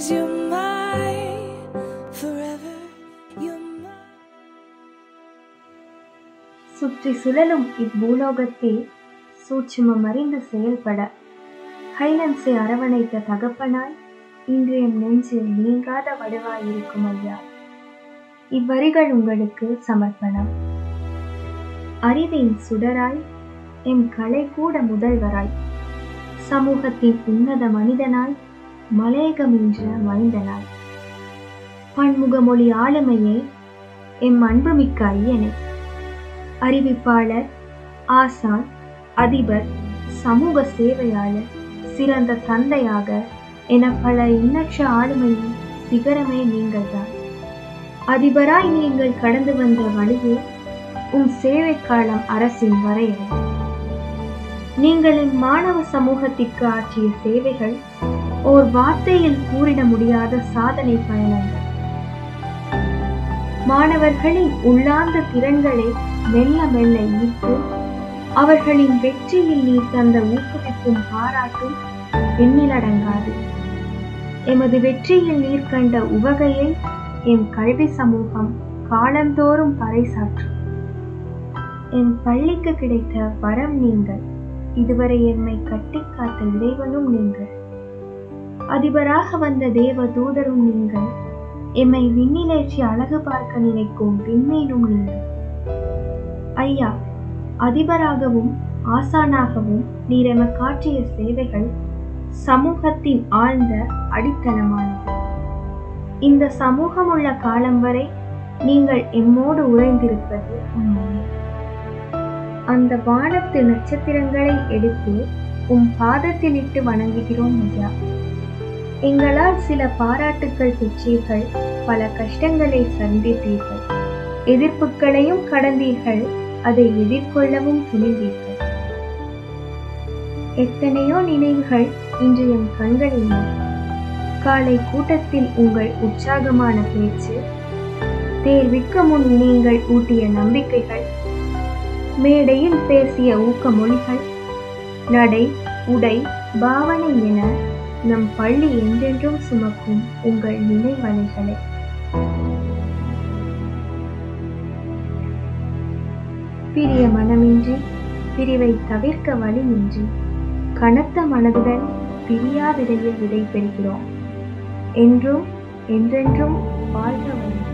Cause you're mine forever. You're mine. சுற்றி சுழலும் இப்பூலோகத்தில் சூட்சுமம் அறிந்து செயல்பட ஹைலன்ஸை அரவணைத்த தகப்பனாய் இன்றைய நெஞ்சில் நீங்காத வடுவாய் இருக்கும் ஐயா இவ்வரிகள் உங்களுக்கு சமர்ப்பணம் அறிவின் சுடராய் எம் கலை கூட முதல்வராய் சமூகத்தின் உன்னத மனிதனாய் மலையகமின்ற மைந்தனாய் பன்முகமொழி ஆளுமையே எம் அன்புமிக்க ஐயனே அறிவிப்பாளர் ஆசான் அதிபர் சமூக சேவையாளர் சிறந்த தந்தையாக என பல எண்ணற்ற ஆளுமையின் சிகரமே நீங்கள்தான் அதிபராய் நீங்கள் கடந்து வந்த வழியே உம் சேவை காலம் அரசின் வரையறை நீங்கள் இம்மாணவ சமூகத்திற்கு ஆற்றிய சேவைகள் ஓர் வார்த்தையில் கூறிட முடியாத சாதனை பயணங்கள் மாணவர்களின் உள்ளார்ந்த திறன்களை மெல்ல மெல்ல ஈர்த்து அவர்களின் வெற்றியில் நீ தந்த ஊக்குவிப்பும் பாராட்டும் எண்ணிலடங்காது எமது வெற்றியில் நீர் கண்ட உவகையை எம் கல்வி சமூகம் காலந்தோறும் பறைசாற்றும் என் பள்ளிக்கு கிடைத்த வரம் நீங்கள் இதுவரை எம்மை கட்டிக் காத்த இறைவனும் நீங்கள் அதிபராக வந்த தேவ தூதரும் நீங்கள் எம்மை விண்ணிலேற்றி அழகு பார்க்க நினைக்கும் விண்மீனும் நீங்கள் ஐயா அதிபராகவும் ஆசானாகவும் நீர் எமக்கு காட்டிய சேவைகள் சமூகத்தின் ஆழ்ந்த அடித்தளமானது இந்த சமூகம் உள்ள காலம் வரை நீங்கள் எம்மோடு உறைந்திருப்பது உண்மை அந்த வானத்து நட்சத்திரங்களை எடுத்து உம் பாதத்தில் இட்டு வணங்குகிறோம் ஐயா எங்களால் சில பாராட்டுக்கள் பெற்றீர்கள் பல கஷ்டங்களை சந்தித்தீர்கள் எதிர்ப்புகளையும் கடந்தீர்கள் அதை எதிர்கொள்ளவும் துணிந்தீர்கள் எத்தனையோ நினைவுகள் இன்று என் கண்களில் உண்டு. காலை கூட்டத்தில் உங்கள் உற்சாகமான பேச்சு தேர்விற்கு முன் நீங்கள் ஊட்டிய நம்பிக்கைகள் மேடையில் பேசிய ஊக்கமொழிகள் நடை உடை பாவனை என நம் பள்ளி என்றென்றும் சுமக்கும் உங்கள் நினைவலைகளை பிரிய மனமின்றி பிரிவை தவிர்க்க வழியின்றி கனத்த மனதுடன் பிரியாவிடையில் விடை பெறுகிறோம் என்றும் என்றென்றும் வாழ்க வளம்